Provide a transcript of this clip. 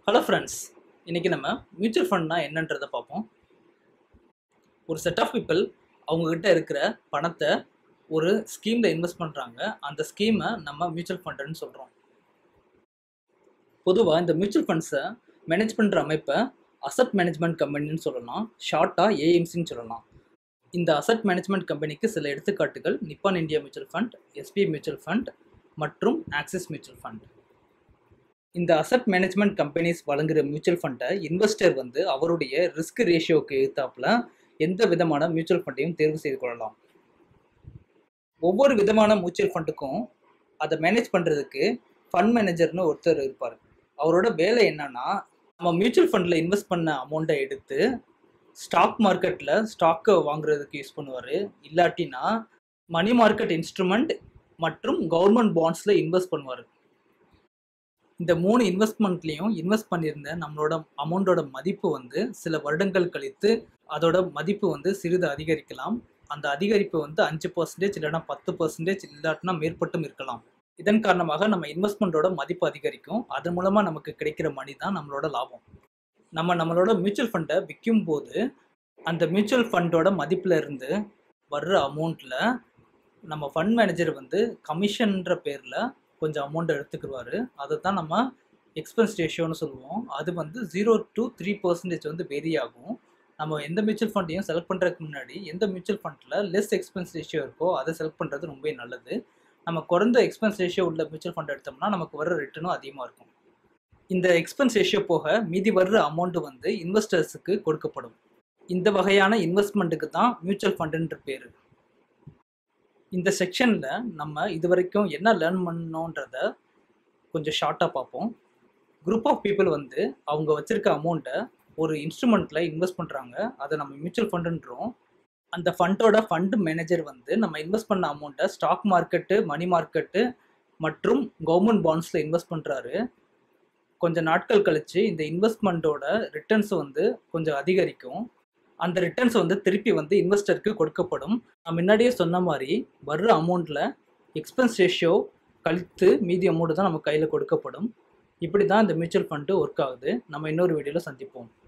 hello friends இன்றைக்கி நம்ம mutual ஃபண்ட்னா என்னன்றதை பார்ப்போம் ஒரு செட் ஆஃப் பீப்புள் அவங்கக்கிட்ட இருக்கிற பணத்தை ஒரு ஸ்கீமில் இன்வெஸ்ட் பண்ணுறாங்க அந்த ஸ்கீமை நம்ம மியூச்சுவல் ஃபண்டுன்னு சொல்கிறோம் பொதுவாக இந்த மியூச்சுவல் ஃபண்ட்ஸை மேனேஜ் பண்ணுற அமைப்பை அசட் மேனேஜ்மெண்ட் கம்பெனின்னு சொல்லலாம் ஷார்ட்டாக ஏஎம்சின்னு சொல்லலாம் இந்த அசட் மேனேஜ்மெண்ட் கம்பெனிக்கு சில எடுத்துக்காட்டுகள் Nippon India mutual fund SBI mutual fund மற்றும் ஆக்சிஸ் மியூச்சுவல் ஃபண்ட் இந்த அசட் மேனேஜ்மெண்ட் கம்பெனிஸ் வழங்குற மியூச்சுவல் ஃபண்டை இன்வெஸ்டர் வந்து அவருடைய ரிஸ்க் ரேஷியோக்கு எதிர்த்தாப்புல எந்த விதமான மியூச்சுவல் ஃபண்டையும் தேர்வு செய்து கொள்ளலாம் ஒவ்வொரு விதமான மியூச்சுவல் ஃபண்டுக்கும் அதை மேனேஜ் பண்ணுறதுக்கு ஃபண்ட் மேனேஜர்னு ஒருத்தர் இருப்பார் அவரோட வேலை என்னன்னா நம்ம மியூச்சுவல் ஃபண்டில் இன்வெஸ்ட் பண்ண அமௌண்ட்டை எடுத்து ஸ்டாக் மார்க்கெட்டில் ஸ்டாக்கை வாங்குறதுக்கு யூஸ் பண்ணுவார் இல்லாட்டினா மணி மார்க்கெட் இன்ஸ்ட்ருமெண்ட் மற்றும் கவர்மெண்ட் பாண்ட்ஸில் இன்வெஸ்ட் பண்ணுவார் இந்த மூணு இன்வெஸ்ட்மெண்ட்லேயும் இன்வெஸ்ட் பண்ணியிருந்த நம்மளோட அமௌண்ட்டோட மதிப்பு வந்து சில வருடங்கள் கழித்து அதோட மதிப்பு வந்து சிறிது அதிகரிக்கலாம் அந்த அதிகரிப்பு வந்து அஞ்சு பர்சன்டேஜ் இல்லைனா பத்து பர்சன்டேஜ் இல்லாட்டினா மேற்பட்டும் இருக்கலாம் இதன் காரணமாக நம்ம இன்வெஸ்ட்மெண்ட்டோட மதிப்பு அதிகரிக்கும் அதன் மூலமாக நமக்கு கிடைக்கிற மணி தான் நம்மளோட லாபம் நம்ம நம்மளோட மியூச்சுவல் ஃபண்டை விற்கும் போது அந்த மியூச்சுவல் ஃபண்டோட மதிப்பில் இருந்து வர்ற அமௌண்ட்டில் நம்ம ஃபண்ட் மேனேஜர் வந்து கமிஷன்ற பேரில் கொஞ்சம் அமௌண்ட் எடுத்துக்கிடுவார் அதை தான் நம்ம எக்ஸ்பென்ஸ் ரேஷியோன்னு சொல்லுவோம் அது வந்து ஜீரோ டு த்ரீ பர்சன்டேஜ் வந்து வெரி ஆகும் நம்ம எந்த மியூச்சுவல் ஃபண்டையும் செலக்ட் பண்ணுறதுக்கு முன்னாடி எந்த மியூச்சுவல் ஃபண்டில் லெஸ் எக்ஸ்பென்ஸ் ரேஷியோ இருக்கோ அதை செலக்ட் பண்ணுறது ரொம்ப நல்லது நம்ம குறைந்த எக்ஸ்பென்ஸ் ரேஷியோ உள்ள மியூச்சுவல் ஃபண்ட் எடுத்தோம்னா நமக்கு வர ரிட்டர்னும் அதிகமாக இருக்கும் இந்த எக்ஸ்பென்ஸ் ரேஷியோ போக மீதி வர்ற அமௌண்ட் வந்து இன்வெஸ்டர்ஸுக்கு கொடுக்கப்படும் இந்த வகையான இன்வெஸ்ட்மெண்ட்டுக்கு தான் மியூச்சுவல் ஃபண்டுன்ற பேர் இந்த செக்ஷனில் நம்ம இது வரைக்கும் என்ன லேர்ன் பண்ணோன்றத கொஞ்சம் ஷார்ட்டாக பார்ப்போம் குரூப் ஆஃப் பீப்புள் வந்து அவங்க வச்சுருக்க அமௌண்ட்டை ஒரு இன்ஸ்ட்ருமெண்ட்டில் இன்வெஸ்ட் பண்ணுறாங்க அதை நம்ம மியூச்சுவல் ஃபண்டுன்றோம் அந்த ஃபண்டோட ஃபண்டு மேனேஜர் வந்து நம்ம இன்வெஸ்ட் பண்ண அமௌண்ட்டை ஸ்டாக் மார்க்கெட்டு மணி மார்க்கெட்டு மற்றும் கவர்மெண்ட் பாண்ட்ஸில் இன்வெஸ்ட் பண்ணுறாரு கொஞ்சம் நாட்கள் கழித்து இந்த இன்வெஸ்ட்மெண்ட்டோட ரிட்டர்ன்ஸ் வந்து கொஞ்சம் அதிகரிக்கும் அந்த ரிட்டர்ன்ஸ் வந்து திருப்பி வந்து இன்வெஸ்டருக்கு கொடுக்கப்படும் நான் முன்னாடியே சொன்ன மாதிரி வர்ற அமௌண்ட்டில் எக்ஸ்பென்ஸ் ரேஷியோ கழித்து மீதி அமௌண்ட் தான் நம்ம கையில் கொடுக்கப்படும் இப்படி தான் இந்த மியூச்சுவல் ஃபண்டு ஒர்க் ஆகுது நம்ம இன்னொரு வீடியோவில் சந்திப்போம்